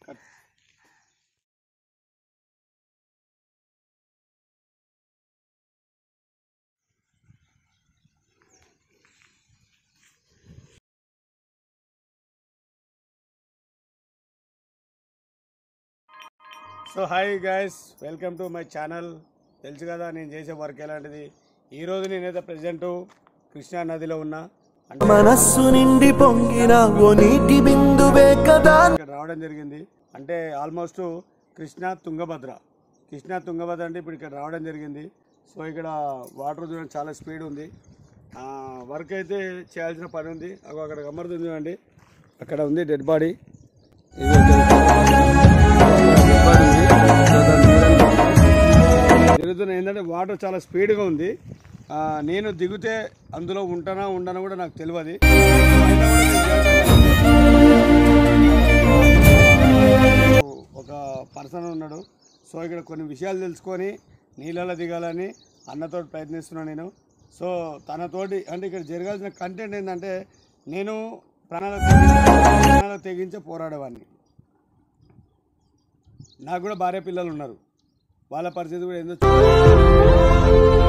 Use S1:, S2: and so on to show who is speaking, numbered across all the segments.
S1: So hi guys welcome to my channel తెలుసు కదా నేను చేసే వర్క్ ఎలాంటిది ఈరోజు నేనైతే ప్రజెంట్ కృష్ణా నదిలో ఉన్నా అంటే
S2: మనస్సు నిండి పొంగిన ఓ నీటి బిందువే కదా
S1: ఇక్కడ రావడం జరిగింది అంటే ఆల్మోస్ట్ కృష్ణా తుంగభద్ర కృష్ణా తుంగభద్ర అంటే ఇప్పుడు ఇక్కడ రావడం జరిగింది సో ఇక్కడ వాటర్ చూడండి చాలా స్పీడ్ ఉంది వర్క్ అయితే చేయాల్సిన పని ఉంది అగో అక్కడ గమ్మరుతుంది చూడండి అక్కడ ఉంది డెడ్ బాడీ ఇది dead body ఉంది. సో దాని దూరంగా జరుగుతున్న ఏంటంటే వాటర్ చాలా స్పీడ్గా ఉంది ఆ, నేను దిగితే అందులో ఉంటానా ఉండనా కూడా నాకు తెలియదు ఒక పర్సన్ ఉన్నాడు సో ఇక్కడ కొన్ని విషయాలు తెలుసుకొని నీళ్ళలో దిగాలని అన్నతో ప్రయత్నిస్తున్నాను నేను సో తనతోటి అంటే ఇక్కడ జరగాల్సిన కంటెంట్ ఏంటంటే నేను ప్రాణాలు తెగించే ప్రాణాలు తెగించే పోరాడేవాడిని నాకు కూడా భార్య పిల్లలు ఉన్నారు వాళ్ళ పరిస్థితి కూడా ఏందో చూ-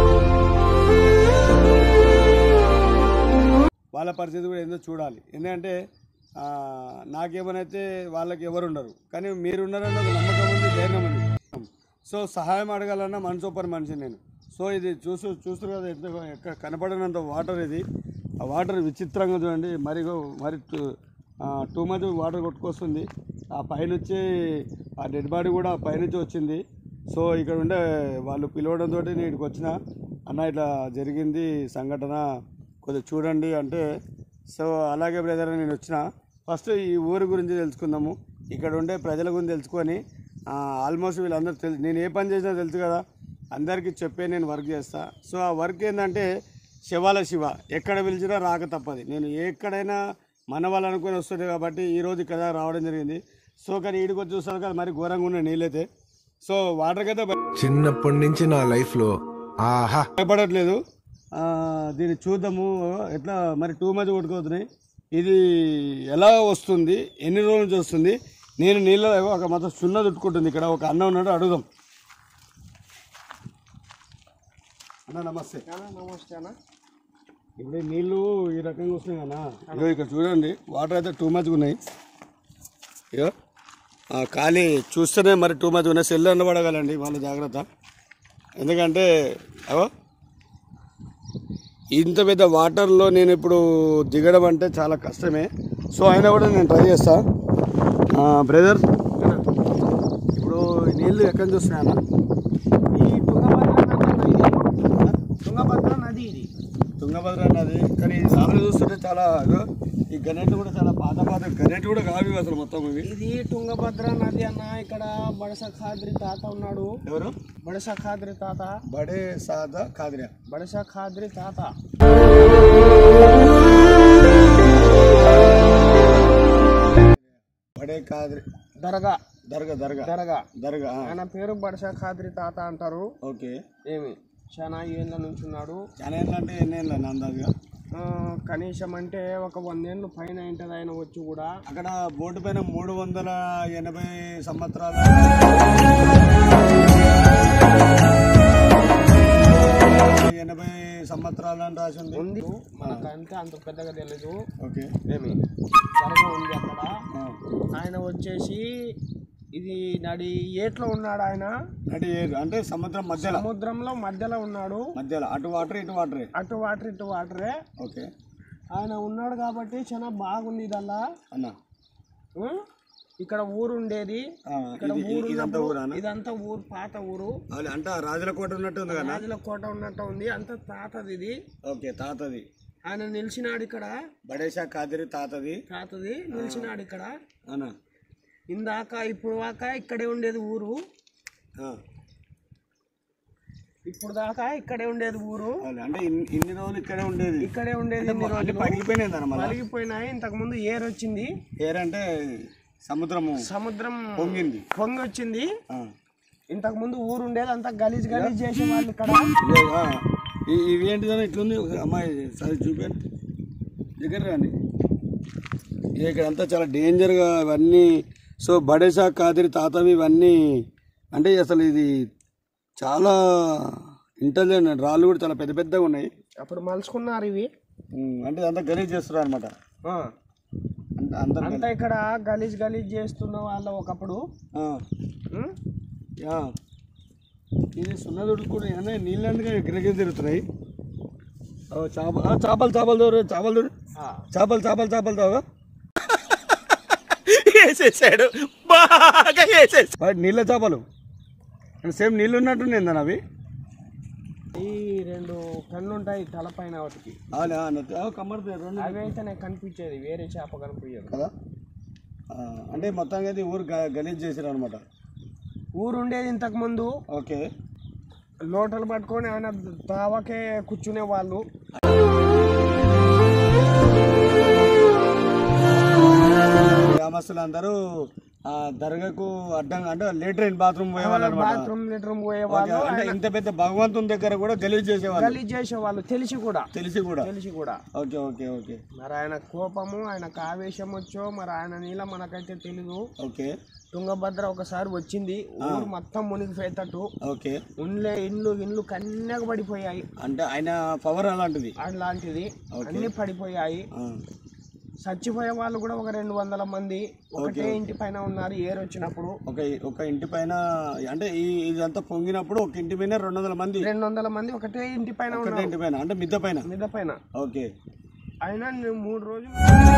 S1: వాళ్ళ పరిస్థితి కూడా ఏందో చూడాలి ఎందుకంటే ఆ, నాకేమనైతే వాళ్ళకి ఎవరు ఉండరు కానీ మీరు ఉన్నారని ఒక నమ్మకం ఉంది ధైర్యం ఉంది సో సహాయం అడగాలన్నా మనసు ఒప్పని మనిషి నేను సో ఇది చూస్తూ చూస్తారు కదా ఎంత ఎక్కడ కనపడినంత వాటర్ ఇది ఆ వాటర్ విచిత్రంగా చూడండి మరి మరి టూ మచ్ వాటర్ కొట్టుకొస్తుంది ఆ పైనుంచి ఆ డెడ్ బాడీ కూడా ఆ పైనుంచి వచ్చింది సో ఇక్కడ ఉండే వాళ్ళు పిలవడంతో నేను ఇక్కడికి వచ్చిన అన్న ఇట్లా జరిగింది సంఘటన కొద్దిగా చూడండి అంటే సో అలాగే బ్రదర్ నేను వచ్చిన ఫస్ట్ ఈ ఊరి గురించి తెలుసుకుందాము ఇక్కడ ఉండే ప్రజల గురించి తెలుసుకొని ఆల్మోస్ట్ వీళ్ళందరూ తెలుసు నేను ఏ పని చేసినా తెలుసు కదా అందరికీ చెప్పే నేను వర్క్ చేస్తా సో ఆ వర్క్ ఏంటంటే శివాల శివ ఎక్కడ పిలిచినా రాక తప్పది నేను ఎక్కడైనా మన వాళ్ళు అనుకుని వస్తుంది కాబట్టి ఈరోజు ఇక్కడ రావడం జరిగింది సో కానీ ఈడికి వచ్చి చూస్తారు కదా మరి ఘోరంగా ఉన్న నీళ్ళైతే సో వాటర్కి అయితే భయ-
S3: చిన్నప్పటి నుంచి నా లైఫ్ లో ఆహా
S1: భయపడట్లేదు ఆ, దీన్ని చూద్దాము ఎట్లా మరి టూ మచ్ కొట్టుకోతున్నాయి ఇది ఎలా వస్తుంది ఎన్ని రోజుల నుంచి వస్తుంది నేను నీళ్ళ ఒక మొత్తం సున్న చుట్టుకుంటుంది ఇక్కడ ఒక అన్న ఉన్నాడు అడుగుదాం అన్న నమస్తే
S4: నమస్తే అన్న
S1: ఇప్పుడు ఈ నీళ్ళు ఈ రకంగా వస్తున్నాయి అన్న ఇగో ఇక్కడ చూడండి వాటర్ అయితే టూ మచ్ ఉన్నాయి ఇగో ఆ, ఖాళీ చూస్తేనే మరి టూ మచ్ ఉన్నాయి సెల్ అన్న పడగలండి వాళ్ళ జాగ్రత్త ఎందుకంటే అవో ఇంత పెద్ద వాటర్లో నేను ఇప్పుడు దిగడం అంటే చాలా కష్టమే సో అయినా కూడా నేను ట్రై చేస్తా బ్రదర్ ఇప్పుడు ఈ నీళ్ళు ఎక్కడి నుంచి వస్తున్నాయన్న
S4: ఈ తుంగభద్ర నది ఇది. తుంగభద్ర నది ఇది
S1: తుంగభద్ర నది కానీ ఈ సార్లు చూస్తుంటే చాలా ఇగో ఈ గణెట్లు కూడా చాలా పాత పాత గణెట్లు కూడా కావి ఇవి అసలు మొత్తం ఇవి
S4: ఇది తుంగభద్ర నది అన్న ఇక్కడ బడస ఖాద్రి తాత ఉన్నాడు
S1: ఎవరు
S4: బడస ఖాద్రి తాత
S1: బడే సాదా కాదిరా
S4: బడస ఖాద్రి తాత
S1: బడే కాదిరి
S4: దర్గా
S1: దర్గా దర్గా
S4: దర్గా
S1: దర్గా ఆ.
S4: ఆయన పేరు బడస ఖాద్రి తాత అంటారు
S1: ఓకే
S4: ఏమి చాలా ఏళ్ళ నుంచి ఉన్నాడు
S1: చాలా ఏళ్ళు అంటే ఎన్ని ఏళ్ళు అన్న అందాజుగా
S4: ఆ, కనీసం అంటే ఒక వందేళ్ళు పైన ఉంటుంది ఆయన వచ్చి కూడా
S1: అక్కడ బోర్డు పైన మూడు వందల ఎనభై సంవత్సరాల ఎనభై సంవత్సరాలు అని రాసి ఉంది
S4: ఉంది మనకంటే అంత పెద్దగా తెలీదు
S1: ఓకే
S4: ఏమి దర్గా ఉంది అక్కడ
S1: ఆ.
S4: ఆయన వచ్చేసి ఇది నడి ఏట్లో ఉన్నాడు ఆయన
S1: అంటే ఏ- అంటే సముద్రం మధ్యలో
S4: సముద్రంలో మధ్యలో ఉన్నాడు
S1: మధ్యలో అటు వాటర్ ఇటు వాటరే
S4: అటు వాటర్ ఇటు వాటరే
S1: ఓకే
S4: ఆయన ఉన్నాడు కాబట్టి చాలా బాగుంది ఇదల్లా
S1: అన్న
S4: ఆ? ఇక్కడ ఊరు ఉండేది
S1: ఆ,
S4: ఇక్కడ
S1: ఇది-
S4: ఊరు
S1: ఇదంతా
S4: ఉన్నప్పుడు
S1: ఊరానా
S4: ఇదంతా ఊరు పాత ఊరు
S1: అది అంటే ఆ రాజుల కోట ఉన్నట్టు ఉంది కదా
S4: రాజుల కోట ఉన్నట్టు ఉంది అంత తాతది ఇది
S1: ఓకే తాతది
S4: ఆయన నిలిచినాడు ఇక్కడ
S1: బడేషా కాదిరి తాతది
S4: తాతది నిలిచినాడు ఇక్కడ
S1: అన్న
S4: ఇందాక ఇప్పుడు దాకా ఇక్కడే ఉండేది ఊరు
S1: ఆ.
S4: ఇప్పుడు దాకా ఇక్కడే ఉండేది ఊరు
S1: అవును, అంటే ఇన్ని- ఇన్ని రోజులు ఇక్కడే ఉండేది
S4: ఇక్కడే ఉండేది ఇన్ని
S1: అన్ని
S4: రోజులు
S1: పగిలిపోయినాయి అన్న మళ్ళీ
S4: పలిగిపోయినాయి ఇంతకు ముందు ఏర్ వచ్చింది
S1: ఏరంటే సముద్రము
S4: సముద్రం
S1: పొంగింది
S4: పొంగి వచ్చింది
S1: ఆ.
S4: ఇంతకు ముందు ఊరు ఉండేది అంతా గలీజ్ గలీజ్ చేసేవాళ్ళు ఇక్కడ
S1: ఇదే, ఆ. ఈ- ఇవి ఏంటిదని ఇట్లుంది ఒక అమ్మాయి సరే చూపాను దగ్గర రండి ఇక ఇక్కడ అంతా చాలా డేంజర్గా అవన్నీ సో బడేసా కాదిరి తాతవి ఇవన్నీ అంటే అసలు ఇది చాలా ఇంటెలిజెంట్ రాళ్ళు కూడా చాలా పెద్ద పెద్దగా ఉన్నాయి
S4: అప్పుడు మలుచుకున్నారు ఇవి
S1: ఉమ్, అంటే అంతా గలీజ్ చేస్తారు అనమాట
S4: ఆ.
S1: అందరు
S4: అంతా ఇక్కడ గలీజ్ గలీజ్ చేస్తున్న వాళ్ళ ఒకప్పుడు ఉం?
S1: యా ఇది సున్నదుడు కూడా ఏమైనా నీళ్ళు అందుకే గిరగిర తిరుగుతున్నాయి ఓ, చేప ఆ, చేపలు చేపలు దూరు చేపలు దూరు
S4: ఆ.
S1: చేపలు చేపలు చేపలు తాగా
S2: వేసేసాడు బాగా వేసేసాడు
S1: వాటి నీళ్ళ చేపలు సేమ్ నీళ్ళు ఉన్నట్టు అవి
S4: ఈ రెండు కళ్ళు ఉంటాయి తలపైన వాటికి
S1: అవునా అన్నట్టు కమ్మడుతాయి రెండు
S4: అవి అయితేనే కనిపించేది వేరే చేప కనిపించదు
S1: కదా ఆ, అంటే మొత్తానికి అయితే ఊరు గ- గలీజ్ చేశారు అనమాట
S4: ఊరు ఉండేది ఇంతకు ముందు
S1: ఓకే
S4: లోటలు పట్టుకొని ఆయన తావకే కూర్చునే వాళ్ళు
S1: గ్రామస్తులు అందరూ ఆ దర్గాకు అడ్డంగా అంటే లేట్రైన్ బాత్రూమ్ పోయేవాళ్ళు అనమాట
S4: బాత్రూమ్ లెట్రూమ్ పోయే వాళ్ళు
S1: అంటే ఇంత పెద్ద భగవంతుని దగ్గర కూడా గలీజ్ చేసేవాళ్ళు
S4: గలీజ్ చేసేవాళ్ళు తెలిసి కూడా
S1: తెలిసి కూడా
S4: తెలిసి కూడా
S1: ఓకే ఓకే ఓకే
S4: మరి ఆయన కోపము ఆయనకు ఆవేశం వచ్చో మరి ఆయన నీళ్ళ మనకైతే తెలీదు
S1: ఓకే
S4: తుంగభద్ర ఒకసారి వచ్చింది ఊరు మొత్తం మునిగిపోయేటట్టు
S1: ఓకే
S4: ఉండ్లే ఇండ్లు ఇండ్లు కన్నెగా పడిపోయాయి
S1: అంటే ఆయన పవర్ అలాంటిది
S4: అలాంటిది అన్ని పడిపోయాయి
S1: ఆ,
S4: చచ్చిపోయే వాళ్ళు కూడా ఒక రెండు వందల మంది ఒకటే ఇంటి పైన ఉన్నారు ఏరు వచ్చినప్పుడు
S1: ఒక ఒక ఇంటి పైన అంటే ఈ ఇదంతా పొంగినప్పుడు ఒక ఇంటి పైన రెండు వందల మంది
S4: రెండు వందల మంది ఒకటే ఇంటి పైన
S1: ఒకటే
S4: ఉన్నారు
S1: ఇంటి పైన అంటే మిద్ద పైన
S4: మీద పైన
S1: ఓకే
S4: అయినా నేను మూడు రోజులు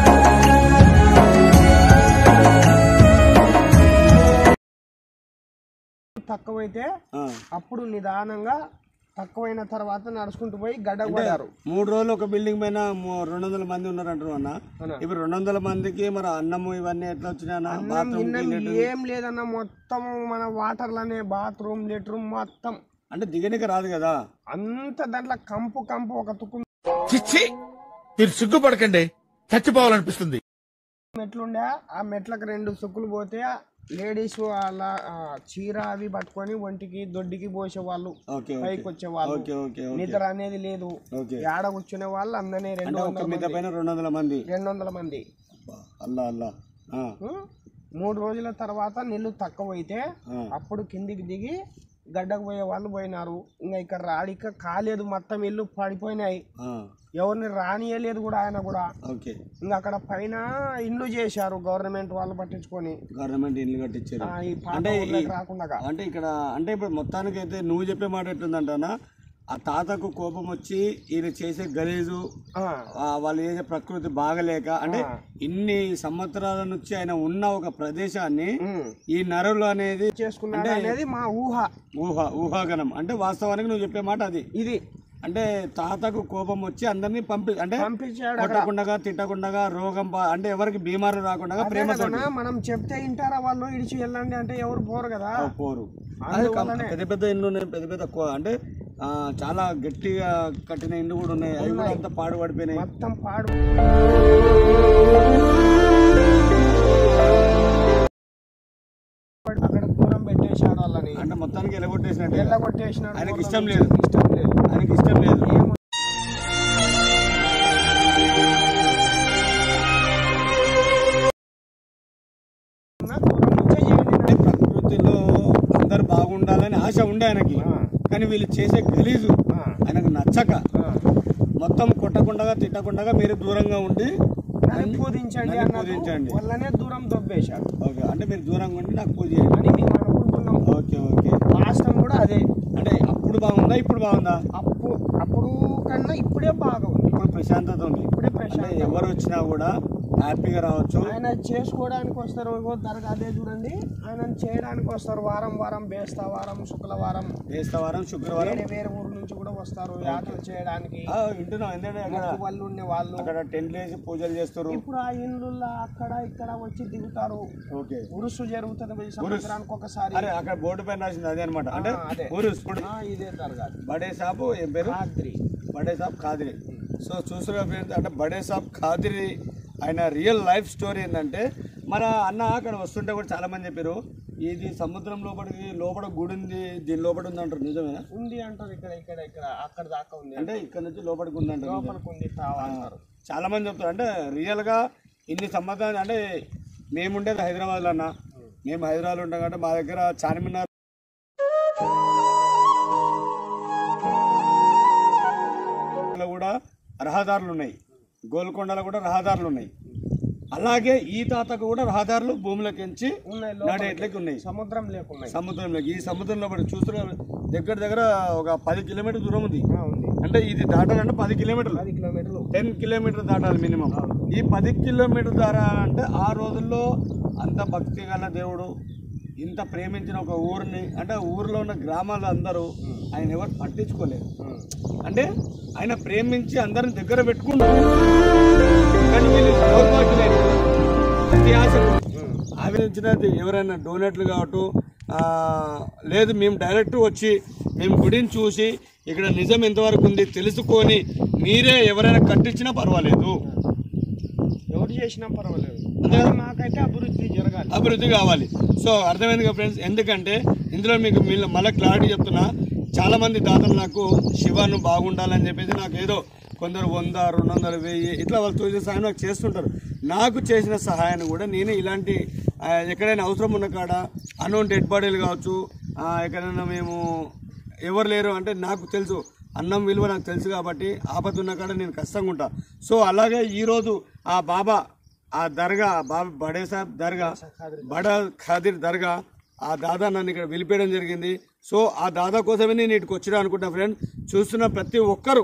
S4: తక్కువైతే
S1: ఆ.
S4: అప్పుడు నిదానంగా తక్కువైన తర్వాత నడుచుకుంటూ పోయి గడ్డకు పడారు
S1: మూడు రోజులు ఒక బిల్డింగ్ పైన మూ- రెండు వందల మంది ఉన్నారు అంటారు అన్న
S4: అన్న.
S1: ఇప్పుడు రెండు వందల మందికి మరి అన్నము ఇవన్నీ ఎట్లా వచ్చినాయి అన్న బాత్రూమ్
S4: నిన్న ఏం లేదన్న మొత్తం మన వాటర్లనే బాత్రూమ్ లెట్రూమ్ మొత్తం
S1: అంటే దిగనిక రాదు కదా
S4: అంత దాంట్లో కంపు కంపు ఒక తుక్కు
S2: చిచ్చి మీరు సిగ్గుపడకండి చచ్చిపోవాలనిపిస్తుంది
S4: మెట్లుండే ఆ మెట్లకు రెండు సుక్కులు పోతే లేడీస్ అలా ఆ, చీర అవి పట్టుకొని ఒంటికి దొడ్డికి పోసేవాళ్ళు
S1: ఓకే
S4: పైకి వచ్చేవాళ్ళు
S1: ఓకే ఓకే ఓకే
S4: నిద్ర అనేది లేదు
S1: ఓకే
S4: ఏడ కూర్చునే వాళ్ళు అందరినీ రెండు
S1: అంటే ఒక
S4: వందల
S1: మిద్ద
S4: మంది
S1: పైన రెండు వందల మంది
S4: రెండు వందల మంది
S1: అల్లా అల్లా ఆ,
S4: ఉం? మూడు రోజుల తర్వాత నీళ్లు తక్కువ అయితే
S1: ఆ.
S4: అప్పుడు కిందికి దిగి గడ్డకు పోయే వాళ్ళు పోయినారు ఇంకా ఇక్కడ రాడిక కాలేదు మొత్తం ఇల్లు పడిపోయినాయి
S1: ఆ,
S4: ఎవరిని రానియలేదు కూడా ఆయన కూడా
S1: ఓకే
S4: ఇంకా అక్కడ పైన ఇండ్లు చేశారు గవర్నమెంట్ వాళ్ళు పట్టించుకొని
S1: గవర్నమెంట్ ఇల్లు కట్టించారు
S4: ఆ, ఈ పాత
S1: అంటే ఈ-
S4: ఊర్లోకి రాకుండా
S1: అంటే ఇక్కడ అంటే ఇప్పుడు మొత్తానికి అయితే నువ్వు చెప్పే మాట ఎట్లుందంటానా ఆ తాతకు కోపం వచ్చి ఈయన చేసే గలీజు
S4: ఆ,
S1: ఆ, వాళ్ళు చేసే ప్రకృతి బాగలేక అంటే ఇన్ని సంవత్సరాల నుంచి ఆయన ఉన్న ఒక ప్రదేశాన్ని
S4: ఉం.
S1: ఈ నరులు అనేది
S4: చేసుకున్నాడు అనేది మా ఊహ
S1: ఊహ ఊహాగనం అంటే వాస్తవానికి నువ్వు చెప్పే మాట అది
S4: ఇది
S1: అంటే తాతకు కోపం వచ్చి అందరినీ పంపి అంటే
S4: పంపించాడు
S1: కొట్టకుండా తిట్టకుండా రోగం బా- అంటే ఎవరికి బీమారు రాకుండా ప్రేమతో
S4: కదనా, మనం చెప్తే వింటారా వాళ్ళు ఇడిచి వెళ్ళండి అంటే ఎవరు పోరు కదా
S1: పోరు అదే కం- పెద్ద పెద్ద ఇండ్లు ఉన్నాయి పెద్ద పెద్ద కో- అంటే ఆ, చాలా గట్టిగా కట్టిన ఇండ్లు కూడా ఉన్నాయి అవి కూడా అంతా పాడు పడిపోయినాయి
S4: మొత్తం పాడు అక్కడ దూరం పెట్టేశాడు వాళ్ళని
S1: అంటే మొత్తానికి ఎలగొట్టేసినట్టు
S4: ఎల్లగొట్టేసినాడు
S1: ఆయనకి
S4: దూరం
S1: ఇష్టం
S4: నుంచి.
S1: లేదు.
S4: ఇష్టం లేదు
S1: ఆయనకి ఇష్టం లేదు
S4: ఏం ఉన్నా దూరం నుంచే చేయండి
S1: అంటే ప్రకృతిలో అందరు బాగుండాలని ఆశ ఉండే ఆయనకి కానీ వీళ్ళు చేసే గలీజు ఆయనకు నచ్చక మొత్తం కొట్టకుండా తిట్టకుండా మీరు దూరంగా ఉండి
S4: నన్ను పూజించండి
S1: నన్ను
S4: అన్నట్టు
S1: పూజించండి.
S4: వాళ్ళనే దూరం దొబ్బేశాడు
S1: ఓకే అంటే మీరు దూరంగా ఉండి నాకు పూజ చేయండి
S4: అని మేము అనుకుంటున్నాం
S1: ఓకే ఓకే
S4: వాస్తవం కూడా అదే
S1: అంటే అప్పుడు బాగుందా ఇప్పుడు బాగుందా
S4: అప్పు అప్పుడు కన్నా ఇప్పుడే బాగా ఉంది
S1: ఇప్పుడు ప్రశాంతత ఉంది
S4: ఇప్పుడే
S1: అంటే
S4: ప్రశాంతం
S1: ఎవరు వచ్చినా కూడా హ్యాపీగా రావచ్చు
S4: ఆయన చేసుకోవడానికి వస్తారు ఇగో దర్గా అదే చూడండి ఆయన చేయడానికి వస్తారు వారం వారం బేస్తా వారం శుక్రవారం
S1: బేస్తవారం శుక్రవారం
S4: వేరే వేరే ఊరు నుంచి కూడా వస్తారు యాత్ర చేయడానికి
S1: ఆ, వింటున్నాం ఎందుకంటే అక్కడ
S4: మొక్కు వాళ్ళు ఉండే వాళ్ళు
S1: అక్కడ టెంట్లు వేసి పూజలు చేస్తారు
S4: ఇప్పుడు ఆ ఇండ్లలో అక్కడ ఇక్కడ వచ్చి దిగుతారు
S1: ఓకే
S4: ఉరుసు జరుగుతుంది ఈ సంవత్సరానికి ఒకసారి
S1: అరే అక్కడ బోర్డు పైన రాసింది అదే అనమాట అంటే
S4: ఆ, అదే.
S1: ఊరు ఇప్పుడు
S4: ఆ, ఇదే దర్గా
S1: బడే సాబు ఏం పేరు
S4: రాత్రి
S1: బడే సాబ్ ఖాదిరి సో చూస్తున్న ఫ్రెండ్స్ అంటే బడే సాబ్ ఖాదిరి ఆయన రియల్ లైఫ్ స్టోరీ ఏంటంటే మన అన్న అక్కడ వస్తుంటే కూడా చాలా మంది చెప్పారు ఇది సముద్రం లోపలికి లోపల గుడి ఉంది దీని లోపల ఉంది అంటారు నిజమేనా
S4: ఉంది అంటారు ఇక్కడ ఇక్కడ ఇక్కడ అక్కడ దాకా ఉంది
S1: అంటే ఇక్కడ నుంచి లోపలికి ఉంది అంటారు
S4: లోపలికి ఉంది తావా అంటారు
S1: చాలా మంది చెప్తారు అంటే రియల్గా ఇన్ని సంవత్సరాలు అంటే మేముండేది హైదరాబాద్లో అన్న మేము హైదరాబాద్ ఉంటాం కాబట్టి మా దగ్గర చార్మినార్ లో కూడా రహదారులు ఉన్నాయి గోల్కొండలో కూడా రహదారులు ఉన్నాయి అలాగే ఈ తాతకు కూడా రహదారులు భూమిలోకి ఎంచి
S4: ఉన్నాయి
S1: నడేట్లకి ఉన్నాయి
S4: సముద్రం లేకున్నాయి
S1: సముద్రంలోకి ఈ సముద్రంలో పడి చూస్తున్న దగ్గర దగ్గర ఒక పది కిలోమీటర్ దూరం ఉంది
S4: ఆ, ఉంది
S1: అంటే ఇది దాటాలంటే పది కిలోమీటర్లు
S4: పది కిలోమీటర్లు
S1: టెన్ కిలోమీటర్ దాటాలి మినిమం ఈ పది కిలోమీటర్ దారా అంటే ఆ రోజుల్లో అంత భక్తి గల దేవుడు ఇంత ప్రేమించిన ఒక ఊరిని అంటే ఊరిలో ఉన్న గ్రామాలు అందరూ ఆయన ఎవరు పట్టించుకోలేదు అంటే ఆయన ప్రేమించి అందరిని దగ్గర పెట్టుకున్నారు కానీ వీళ్ళు దౌర్భాగ్యులైన అతి ఆశలు ఆవిరించినది ఎవరైనా డోనట్లు కావట్టు ఆ, లేదు మేము డైరెక్ట్ వచ్చి మేము గుడిని చూసి ఇక్కడ నిజం ఎంతవరకు ఉంది తెలుసుకొని మీరే ఎవరైనా కట్టించినా పర్వాలేదు
S4: ఎవరు చేసినా పర్వాలేదు
S1: అంతే కదా?
S4: నాకైతే అభివృద్ధి జరగాలి
S1: అభివృద్ధి కావాలి సో అర్థమైంది కదా ఫ్రెండ్స్ ఎందుకంటే ఇందులో మీకు మీళ్ళ- మళ్ళీ క్లారిటీ చెప్తున్నా చాలా మంది దాతలు నాకు శివాను బాగుండాలని చెప్పేసి నాకు ఏదో కొందరు వంద రెండు వందలు వెయ్యి ఇట్లా వాళ్ళు తోచిన సహాయం నాకు చేస్తుంటారు నాకు చేసిన సహాయాన్ని కూడా నేను ఇలాంటి ఆ, ఎక్కడైనా అవసరం ఉన్న కాడ అన్నోన్ డెడ్ బాడీలు కావచ్చు ఆ, ఎక్కడైనా మేము ఎవరు లేరు అంటే నాకు తెలుసు అన్నం విలువ నాకు తెలుసు కాబట్టి ఆపద ఉన్న కాడ నేను కష్టంగా ఉంటా సో అలాగే ఈరోజు ఆ బాబా ఆ దర్గా బాబా బడే సాబ్ దర్గా బడా ఖాదిర్ దర్గా ఆ దాదా నన్ను ఇక్కడ పిలిపేయడం జరిగింది సో ఆ దాదా కోసమే నేను ఇటుకు వచ్చినా అనుకుంటా ఫ్రెండ్ చూస్తున్న ప్రతి ఒక్కరు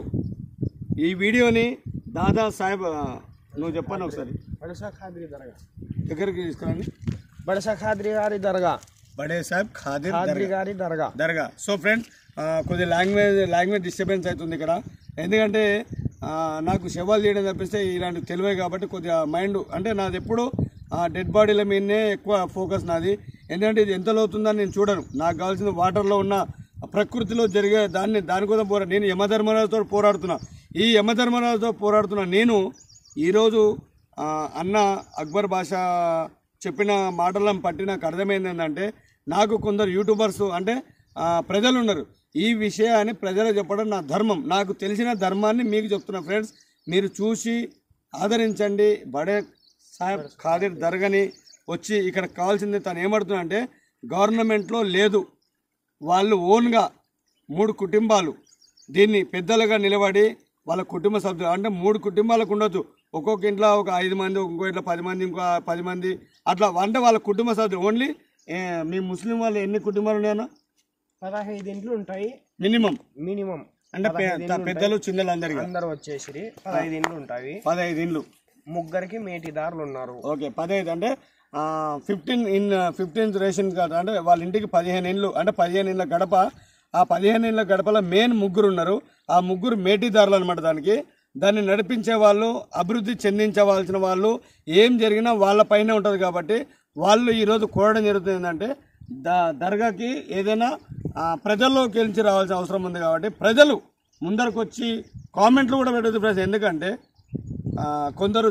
S1: ఈ వీడియోని దాదా సాహెబ్ ఆ, నువ్వు చెప్పాను ఒకసారి
S4: బడసా ఖాద్రి దర్గా
S1: దగ్గరికి తీసుకురండి
S4: బడసా ఖాద్రి గారి దర్గా
S1: బడే సాహెబ్ ఖాదిర్
S4: ఖాద్రి
S1: దర్గా
S4: గారి దర్గా
S1: దర్గా సో ఫ్రెండ్ కొద్ది లాంగ్వేజ్ లాంగ్వేజ్ డిస్టర్బెన్స్ అవుతుంది ఇక్కడ ఎందుకంటే ఆ, నాకు శవాలు చేయడం తప్పిస్తే ఇలాంటి తెలివే కాబట్టి కొద్దిగా మైండ్ అంటే నాది ఎప్పుడు డెడ్ బాడీల మీదనే ఎక్కువ ఫోకస్ నాది ఎందుకంటే ఇది ఎంత లోతుందని నేను చూడను నాకు కావాల్సిన వాటర్లో ఉన్న ప్రకృతిలో జరిగే దాన్ని దానికోసం పోరా నేను యమధర్మరాజుతో పోరాడుతున్నా ఈ యమధర్మరాజుతో పోరాడుతున్న నేను ఈరోజు ఆ, అన్న అక్బర్ భాష చెప్పిన మాటలను పట్టి నాకు అర్థమైంది ఏంటంటే నాకు కొందరు యూట్యూబర్స్ అంటే ఆ, ప్రజలు ఉన్నారు ఈ విషయాన్ని ప్రజలకు చెప్పడం నా ధర్మం నాకు తెలిసిన ధర్మాన్ని మీకు చెప్తున్నా ఫ్రెండ్స్ మీరు చూసి ఆదరించండి బడే సాహెబ్ ఖాదిర్ దర్గాని వచ్చి ఇక్కడ కావాల్సింది తను ఏమడుతున్నా అంటే గవర్నమెంట్లో లేదు వాళ్ళు ఓన్గా మూడు కుటుంబాలు దీన్ని పెద్దలుగా నిలబడి వాళ్ళ కుటుంబ సభ్యులు అంటే మూడు కుటుంబాలకు ఉండొచ్చు ఒక్కొక్క ఇంట్లో ఒక ఐదు మంది ఇంకో ఇంట్లో పది మంది ఇంకో పది మంది అట్లా అంటే వాళ్ళ కుటుంబ సభ్యులు ఓన్లీ మీ ముస్లిం వాళ్ళు ఎన్ని కుటుంబాలు ఉన్నాయన్నా
S4: పదహైదు ఇంట్లు ఉంటాయి
S1: మినిమం
S4: మినిమం
S1: అంటే పె- పెద్దలు చిన్నలు అందరికీ
S4: అందరు వచ్చేసి పదహైదు ఇండ్లు ఉంటాయి
S1: పదహైదు ఇండ్లు
S4: ముగ్గురికి మేటిదారులు ఉన్నారు
S1: ఓకే పదహైదు అంటే fifteen in fifteenth ration card అంటే వాళ్ళ ఇంటికి పదిహేను ఇండ్లు అంటే పదిహేను ఇండ్ల గడప ఆ పదిహేను ఇండ్ల గడపలో మెయిన్ ముగ్గురు ఉన్నారు ఆ ముగ్గురు మేటీదారులు అనమాట దానికి దాన్ని నడిపించే వాళ్ళు అభివృద్ధి చెందించవలసిన వాళ్ళు ఏం జరిగినా వాళ్ళ పైనే ఉంటుంది కాబట్టి వాళ్ళు ఈరోజు కోరడం జరుగుతుంది ఏంటంటే ద దర్గాకి ఏదైనా ఆ, ప్రజల్లోకి గెలిచి రావాల్సిన అవసరం ఉంది కాబట్టి ప్రజలు ముందరకు వచ్చి కామెంట్లు కూడా పెట్టదు ఫ్రెండ్స్ ఎందుకంటే ఆ, కొందరు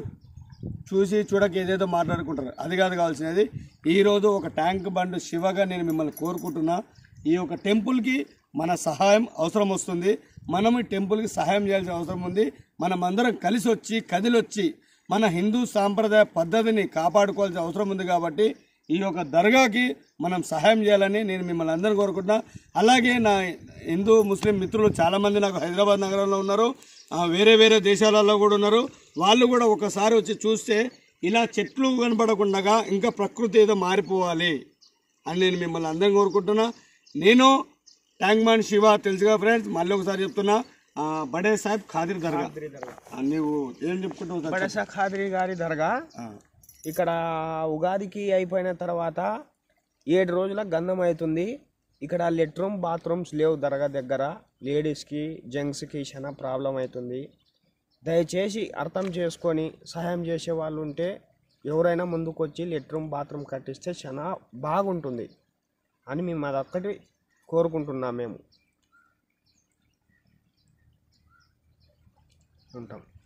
S1: చూసి చూడక ఏదేదో మాట్లాడుకుంటారు అది కాదు కావాల్సినది ఈరోజు ఒక ట్యాంక్ బండ్ శివగా నేను మిమ్మల్ని కోరుకుంటున్నా ఈ యొక్క టెంపుల్కి మన సహాయం అవసరం వస్తుంది మనం ఈ టెంపుల్కి సహాయం చేయాల్సిన అవసరం ఉంది మనం అందరం కలిసి వచ్చి కదిలొచ్చి మన హిందూ సాంప్రదాయ పద్ధతిని కాపాడుకోవాల్సిన అవసరం ఉంది కాబట్టి ఈ యొక్క దర్గాకి మనం సహాయం చేయాలని నేను మిమ్మల్ని అందరిని కోరుకుంటున్నా అలాగే నా హిందూ ముస్లిం మిత్రులు చాలామంది నాకు హైదరాబాద్ నగరంలో ఉన్నారు ఆ, వేరే వేరే దేశాలలో కూడా ఉన్నారు వాళ్ళు కూడా ఒకసారి వచ్చి చూస్తే ఇలా చెట్లు కనపడకుండా ఇంకా ప్రకృతి ఏదో మారిపోవాలి అని నేను మిమ్మల్ని అందరిని కోరుకుంటున్నా నేను ట్యాంక్ మ్యాన్ శివ తెలుసుగా ఫ్రెండ్స్ మళ్ళీ ఒకసారి చెప్తున్నా ఆ, బడే సాహెబ్ ఖాదిర్ దర్గా ఆ, నీవు ఏం చెప్పుకుంటావు ఒకసారి చెప్పు.
S4: బడసా ఖాద్రి గారి దర్గా
S1: ఆ,
S4: ఇక్కడ ఉగాదికి అయిపోయిన తర్వాత ఏడు రోజుల గంధం అవుతుంది ఇక్కడ లెట్రూమ్ బాత్రూమ్స్ లేవు దర్గా దగ్గర లేడీస్కి జెంట్స్కి చాలా ప్రాబ్లం అవుతుంది దయచేసి అర్థం చేసుకొని సహాయం చేసే వాళ్ళు ఉంటే ఎవరైనా ముందుకు వచ్చి లెట్రూమ్ బాత్రూమ్ కట్టిస్తే చాలా బాగుంటుంది అని మేము అదొక్కటి కోరుకుంటున్నాం మేము ఉంటాం